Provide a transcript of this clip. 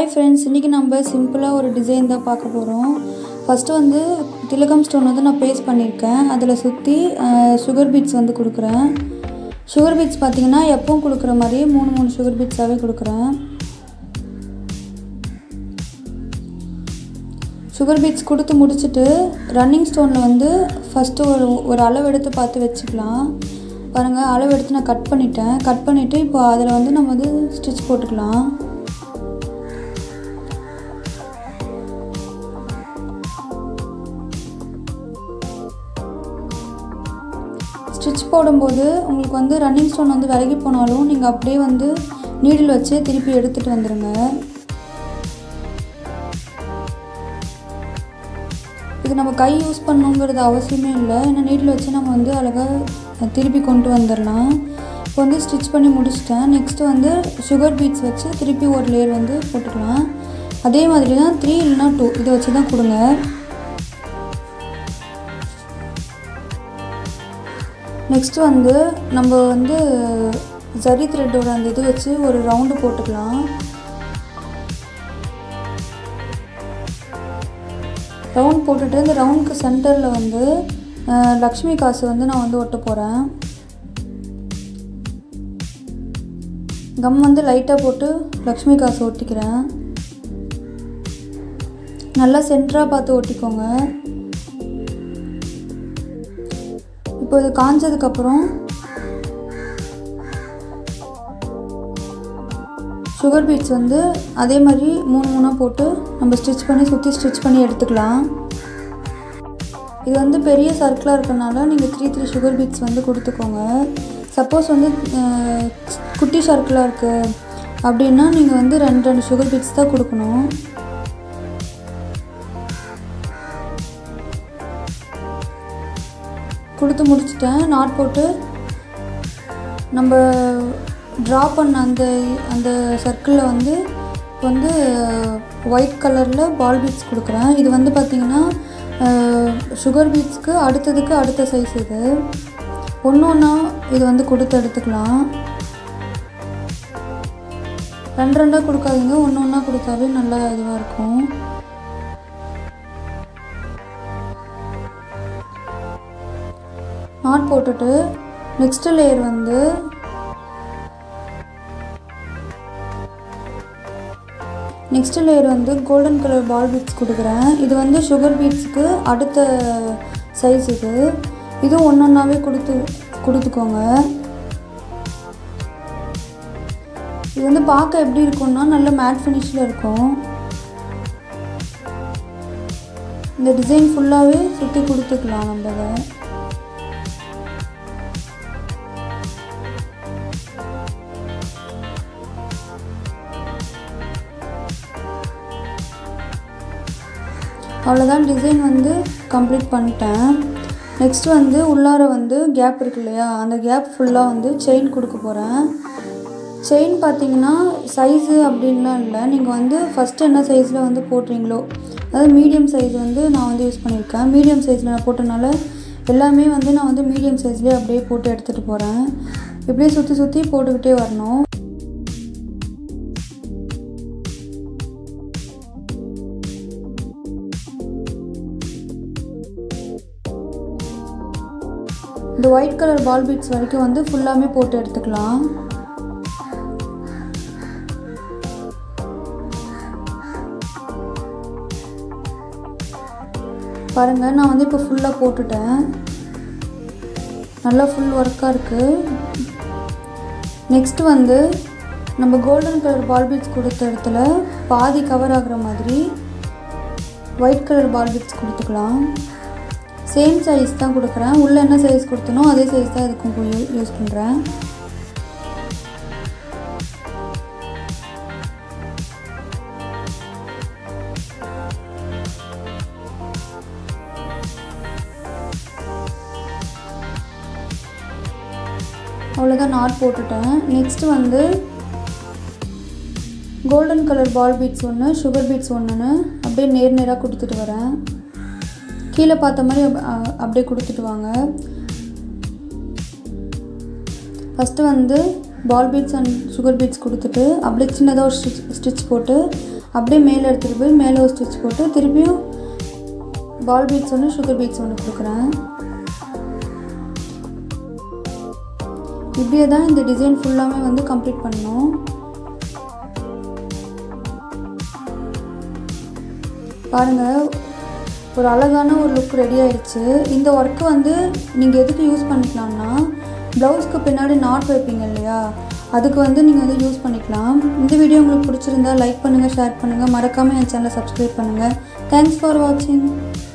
hi friends இன்றைக்கி நம்ம சிம்பிளாக ஒரு டிசைன் தான் பார்க்க போகிறோம் ஃபஸ்ட்டு வந்து திலகம் ஸ்டோன் வந்து நான் பேஸ்ட் பண்ணியிருக்கேன் அதில் சுற்றி சுகர் பீட்ஸ் வந்து கொடுக்குறேன் சுகர் பீட்ஸ் பார்த்தீங்கன்னா எப்பவும் கொடுக்குற மாதிரி மூணு மூணு சுகர் பீட்ஸாகவே கொடுக்குறேன் சுகர் பீட்ஸ் கொடுத்து முடிச்சுட்டு ரன்னிங் ஸ்டோனில் வந்து ஃபஸ்ட்டு ஒரு ஒரு அளவு எடுத்து பார்த்து வச்சுக்கலாம் பாருங்கள் அளவு எடுத்து நான் கட் பண்ணிட்டேன் கட் பண்ணிவிட்டு இப்போ அதில் வந்து நம்ம வந்து ஸ்டிச் போட்டுக்கலாம் ஸ்டிச் போடும்போது உங்களுக்கு வந்து ரன்னிங் ஸ்டோன் வந்து விலகி போனாலும் நீங்கள் அப்படியே வந்து நீடில் வச்சு திருப்பி எடுத்துகிட்டு வந்துடுங்க இது நம்ம கை யூஸ் பண்ணணுங்கிறது அவசியமே இல்லை ஏன்னா நீடில் வச்சு நம்ம வந்து அழகாக திருப்பி கொண்டு வந்துடலாம் இப்போ வந்து ஸ்டிச் பண்ணி முடிச்சிட்டேன் நெக்ஸ்ட்டு வந்து சுகர் பீட்ஸ் வச்சு திருப்பி ஒரு லேயர் வந்து போட்டுக்கலாம் அதே மாதிரி தான் த்ரீ இல்லைனா டூ இதை வச்சு தான் கொடுங்க நெக்ஸ்ட்டு வந்து நம்ம வந்து ஜரி த்ரெட்டோட அந்த இது வச்சு ஒரு ரவுண்டு போட்டுக்கலாம் ரவுண்ட் போட்டுட்டு இந்த ரவுண்டுக்கு சென்டரில் வந்து லக்ஷ்மி காசு வந்து நான் வந்து ஒட்ட போகிறேன் கம் வந்து லைட்டாக போட்டு லக்ஷ்மி காசு ஒட்டிக்கிறேன் நல்லா சென்டராக பார்த்து ஒட்டிக்கோங்க இப்போ இது காஞ்சதுக்கப்புறம் சுகர் பீட்ஸ் வந்து அதே மாதிரி மூணு மூணாக போட்டு நம்ம ஸ்டிச் பண்ணி சுற்றி ஸ்டிச் பண்ணி எடுத்துக்கலாம் இது வந்து பெரிய சர்க்கிளாக இருக்கிறனால நீங்கள் த்ரீ த்ரீ சுகர் பீட்ஸ் வந்து கொடுத்துக்கோங்க சப்போஸ் வந்து குட்டி சர்க்கிளாக இருக்குது அப்படின்னா நீங்கள் வந்து ரெண்டு ரெண்டு சுகர் பீட்ஸ் தான் கொடுக்கணும் கொடுத்து முடிச்சிட்டேன் நாட் போட்டு நம்ம ட்ரா பண்ண அந்த அந்த சர்க்கிளில் வந்து வந்து ஒயிட் கலரில் பால் பீட்ஸ் கொடுக்குறேன் இது வந்து பார்த்திங்கன்னா சுகர் பீட்ஸ்க்கு அடுத்ததுக்கு அடுத்த சைஸ் இது ஒன்று ஒன்றா இது வந்து கொடுத்து எடுத்துக்கலாம் ரெண்டு ரெண்டாக கொடுக்காதீங்க ஒன்று ஒன்றா கொடுத்தாவே நல்லா இதுவாக இருக்கும் நாட் போட்டுட்டு நெக்ஸ்ட் லேயர் வந்து நெக்ஸ்ட் லேயர் வந்து கோல்டன் கலர் பால் பீட்ஸ் கொடுக்குறேன் இது வந்து சுகர் பீட்ஸுக்கு அடுத்த சைஸ் இது இதுவும் ஒன்று ஒன்றாவே கொடுத்து கொடுத்துக்கோங்க இது வந்து பார்க்க எப்படி இருக்கும்னா நல்ல மேட் ஃபினிஷில் இருக்கும் இந்த டிசைன் ஃபுல்லாகவே சுற்றி கொடுத்துக்கலாம் நம்ம அதை அவ்வளோதான் டிசைன் வந்து கம்ப்ளீட் பண்ணிட்டேன் நெக்ஸ்ட் வந்து உள்ளார வந்து கேப் இருக்கு இல்லையா அந்த கேப் ஃபுல்லாக வந்து செயின் கொடுக்க போகிறேன் செயின் பார்த்தீங்கன்னா சைஸு அப்படின்லாம் இல்லை நீங்கள் வந்து ஃபஸ்ட்டு என்ன சைஸில் வந்து போடுறீங்களோ அதாவது மீடியம் சைஸ் வந்து நான் வந்து யூஸ் பண்ணியிருக்கேன் மீடியம் சைஸில் நான் போட்டனால எல்லாமே வந்து நான் வந்து மீடியம் சைஸ்லேயே அப்படியே போட்டு எடுத்துகிட்டு போகிறேன் இப்படியே சுற்றி சுற்றி போட்டுக்கிட்டே வரணும் இந்த ஒயிட் கலர் பால் பீட்ஸ் வரைக்கும் வந்து ஃபுல்லாமே போட்டு எடுத்துக்கலாம் பாருங்கள் நான் வந்து இப்போ ஃபுல்லாக போட்டுட்டேன் நல்லா ஃபுல் ஒர்க்காக இருக்குது நெக்ஸ்ட் வந்து நம்ம கோல்டன் கலர் பால் பீட்ஸ் கொடுத்த இடத்துல பாதி கவர் ஆகுற மாதிரி ஒயிட் கலர் பால் பீட்ஸ் கொடுத்துக்கலாம் சேம் சைஸ் தான் கொடுக்குறேன் உள்ளே என்ன சைஸ் கொடுத்தனோ அதே சைஸ் தான் இதுக்கும் போய் யூஸ் பண்ணுறேன் அவ்வளோதான் நாட் போட்டுட்டேன் நெக்ஸ்ட்டு வந்து கோல்டன் கலர் பால் பீட்ஸ் ஒன்று சுகர் பீட்ஸ் ஒன்றுன்னு அப்படியே நேர் நேராக கொடுத்துட்டு வரேன் கீழே பார்த்த மாதிரி அப்படியே கொடுத்துட்டு வாங்க ஃபஸ்ட்டு வந்து ball beads and sugar beads கொடுத்துட்டு அப்படியே சின்னதாக ஒரு ஸ்டிச் ஸ்டிச் போட்டு அப்படியே மேலே எடுத்துகிட்டு போய் மேலே ஒரு ஸ்டிச் போட்டு திருப்பியும் பால் பீட்ஸ் ஒன்று சுகர் பீட்ஸ் ஒன்று கொடுக்குறேன் இப்படியே தான் இந்த டிசைன் ஃபுல்லாமே வந்து கம்ப்ளீட் பண்ணணும் பாருங்கள் ஒரு அழகான ஒரு லுக் ரெடி ஆயிடுச்சு இந்த ஒர்க்கு வந்து நீங்கள் எதுக்கு யூஸ் பண்ணிக்கலாம்னா ப்ளவுஸ்க்கு பின்னாடி நாட் வைப்பீங்க இல்லையா அதுக்கு வந்து நீங்கள் வந்து யூஸ் பண்ணிக்கலாம் இந்த வீடியோ உங்களுக்கு பிடிச்சிருந்தா லைக் பண்ணுங்கள் ஷேர் பண்ணுங்கள் மறக்காமல் என் சேனலை சப்ஸ்கிரைப் பண்ணுங்கள் தேங்க்ஸ் ஃபார் வாட்சிங்